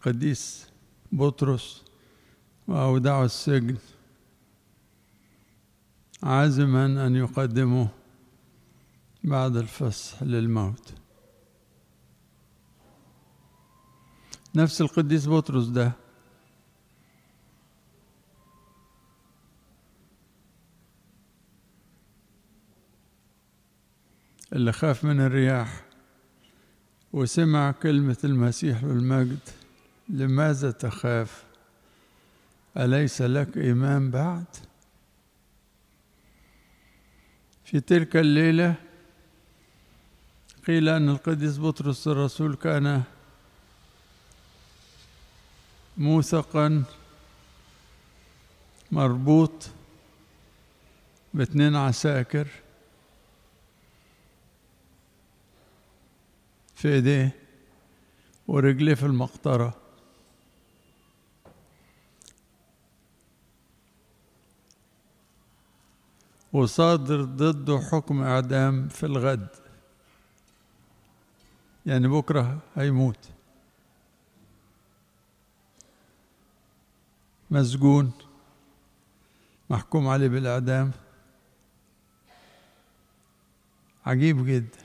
القديس بطرس وأودعه السجن عازما أن يقدمه بعد الفصح للموت نفس القديس بطرس ده اللي خاف من الرياح وسمع كلمة المسيح والمجد لماذا تخاف أليس لك إيمان بعد في تلك الليلة قيل أن القديس بطرس الرسول كان موثقا مربوط باثنين عساكر في ايديه ورجليه في المقطرة وصادر ضده حكم إعدام في الغد يعني بكرة هيموت مسجون محكوم عليه بالإعدام عجيب جدا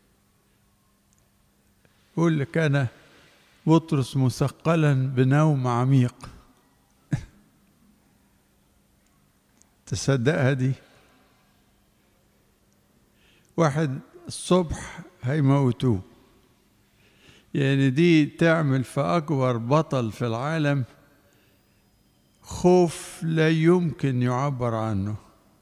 يقول لك كان بطرس مثقلا بنوم عميق تصدقها دي واحد الصبح هيموتوه يعني دي تعمل في أكبر بطل في العالم خوف لا يمكن يعبر عنه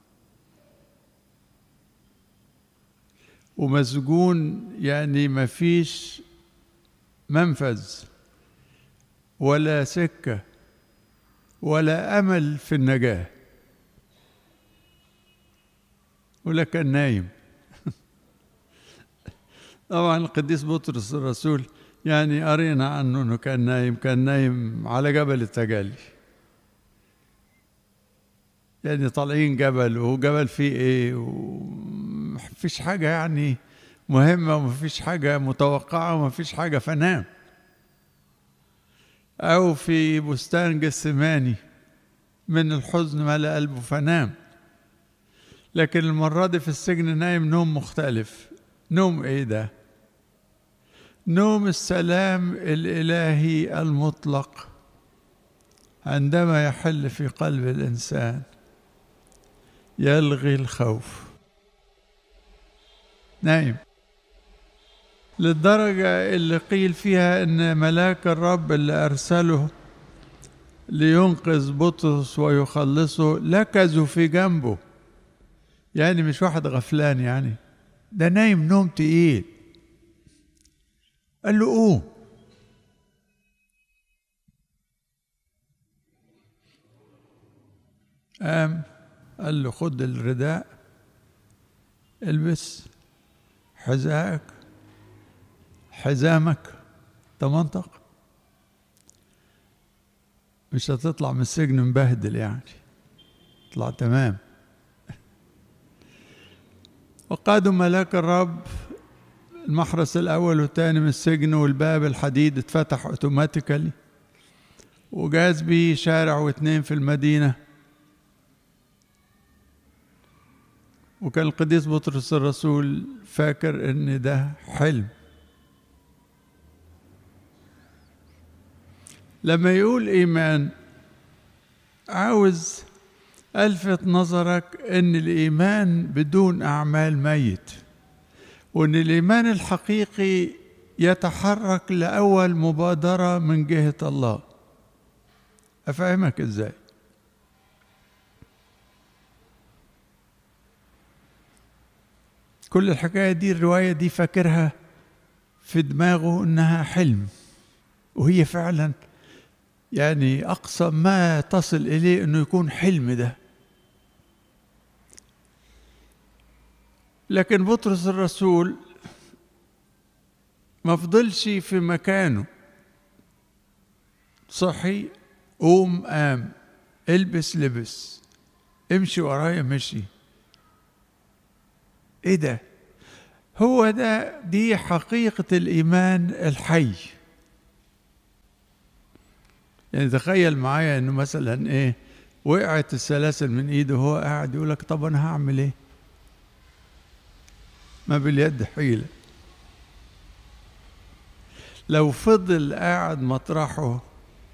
ومسجون يعني ما فيش منفذ ولا سكة ولا أمل في النجاة ولا كان نايم طبعا القديس بطرس الرسول يعني قرينا عنه انه كان نايم كان نايم على جبل التجلي يعني طالعين جبل وجبل فيه ايه ومفيش حاجه يعني مهمه ومفيش حاجه متوقعه ومفيش حاجه فنام او في بستان جسماني من الحزن ملأ قلبه فنام لكن المره دي في السجن نايم نوم مختلف نوم ايه ده نوم السلام الالهي المطلق عندما يحل في قلب الانسان يلغي الخوف نايم للدرجة اللي قيل فيها إن ملاك الرب اللي أرسله لينقذ بطرس ويخلصه لكزوا في جنبه يعني مش واحد غفلان يعني ده نايم نوم تقيل قال له قوم قام قال له خد الرداء البس حذائك حزامك تمنطق مش هتطلع من السجن مبهدل يعني اطلع تمام وقادوا ملاك الرب المحرس الأول والثاني من السجن والباب الحديد اتفتح اوتوماتيكالي وجاز بيه شارع واثنين في المدينة وكان القديس بطرس الرسول فاكر ان ده حلم لما يقول ايمان عاوز الفت نظرك ان الايمان بدون اعمال ميت وان الايمان الحقيقي يتحرك لاول مبادره من جهه الله افهمك ازاي كل الحكايه دي الروايه دي فاكرها في دماغه انها حلم وهي فعلا يعني اقصى ما تصل اليه انه يكون حلم ده لكن بطرس الرسول ما فضلش في مكانه صحي قوم قام البس لبس امشي ورايا مشي ايه ده هو ده دي حقيقة الإيمان الحي يعني تخيل معايا انه مثلا ايه وقعت السلاسل من ايده وهو قاعد يقول لك طب انا هعمل ايه ما باليد حيله لو فضل قاعد مطرحه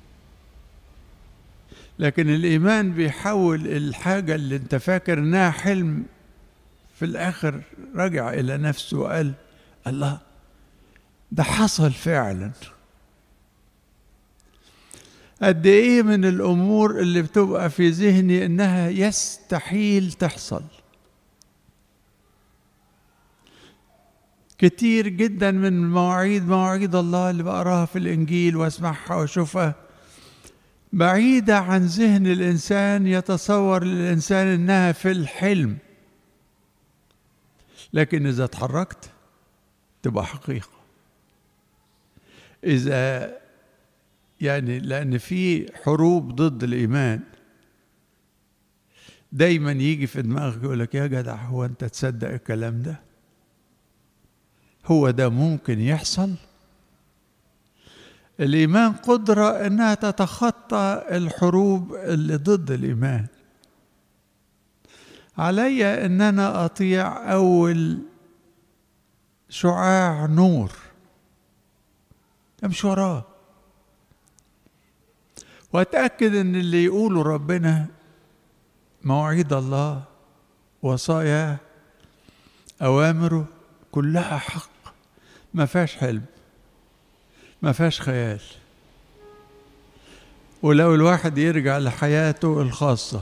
لكن الايمان بيحول الحاجه اللي انت فاكر انها حلم في الاخر رجع الى نفسه وقال الله ده حصل فعلا قد ايه من الامور اللي بتبقى في ذهني انها يستحيل تحصل كتير جدا من مواعيد مواعيد الله اللي بقراها في الانجيل واسمعها واشوفها بعيده عن ذهن الانسان يتصور الانسان انها في الحلم لكن اذا اتحركت تبقى حقيقه اذا يعني لان في حروب ضد الايمان دايما يجي في دماغك يقول لك يا جدع هو انت تصدق الكلام ده هو ده ممكن يحصل الايمان قدره انها تتخطى الحروب اللي ضد الايمان علي ان انا اطيع اول شعاع نور امشي وراه واتاكد ان اللي يقوله ربنا مواعيد الله وصاياه اوامره كلها حق ما فيهاش حلم ما فيهاش خيال ولو الواحد يرجع لحياته الخاصة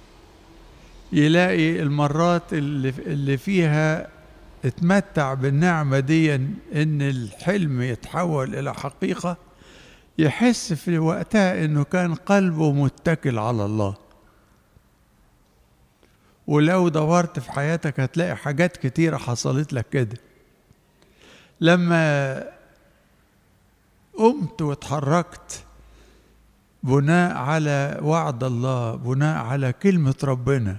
يلاقي المرات اللي, اللي فيها اتمتع بالنعمة دي ان الحلم يتحول الى حقيقة يحس في وقتها انه كان قلبه متكل على الله ولو دورت في حياتك هتلاقي حاجات كتيرة حصلت لك كده لما قمت واتحركت بناء على وعد الله بناء على كلمة ربنا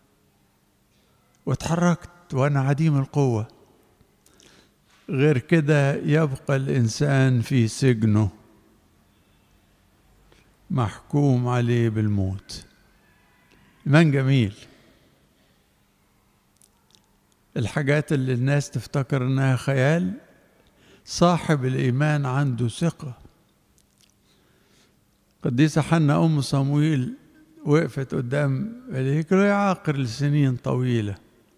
واتحركت وأنا عديم القوة غير كده يبقى الإنسان في سجنه محكوم عليه بالموت إيمان جميل الحاجات اللي الناس تفتكر انها خيال صاحب الايمان عنده ثقه قديسه حنا ام صمويل وقفت قدام الهيكل وهي عاقر لسنين طويله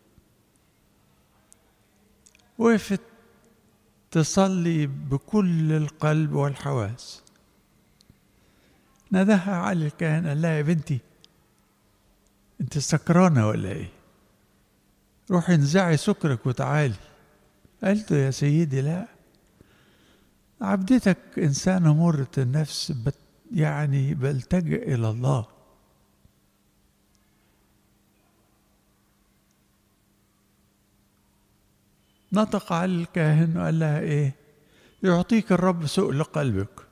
وقفت تصلي بكل القلب والحواس ناداها علي الكاهن قال لها يا بنتي انت سكرانه ولا ايه روحي انزعي سكرك وتعالي قلت يا سيدي لا عبدتك إنسانة مرة النفس بت يعني بلتجئ إلى الله نطق على الكاهن وقال لها إيه يعطيك الرب سؤل قلبك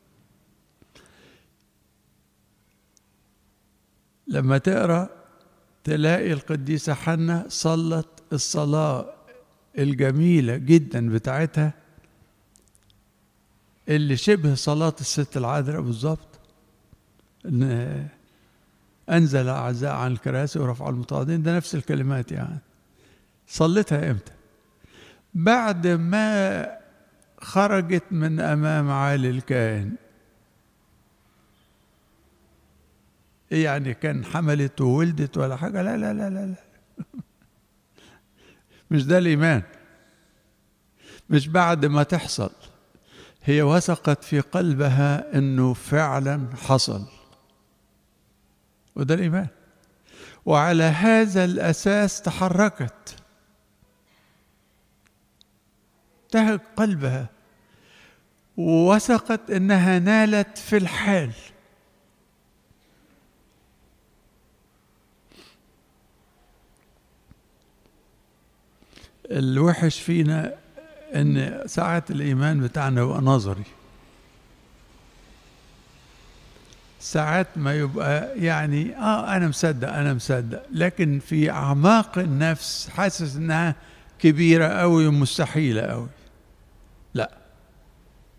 لما تقرأ تلاقي القديسة حنة صلت الصلاة الجميلة جدا بتاعتها اللي شبه صلاة الست العذراء بالظبط إن أنزل أعزاء عن الكراسي ورفع المتواضعين ده نفس الكلمات يعني صليتها إمتى؟ بعد ما خرجت من أمام عالي الكاهن يعني كان حملت وولدت ولا حاجة لا لا لا لا, لا. مش ده الإيمان مش بعد ما تحصل هي وثقت في قلبها انه فعلا حصل وده الايمان وعلى هذا الاساس تحركت انتهك قلبها ووثقت انها نالت في الحال الوحش فينا ان ساعات الايمان بتاعنا يبقى نظري ساعات ما يبقى يعني اه انا مصدق انا مصدق لكن في اعماق النفس حاسس انها كبيره قوي ومستحيله قوي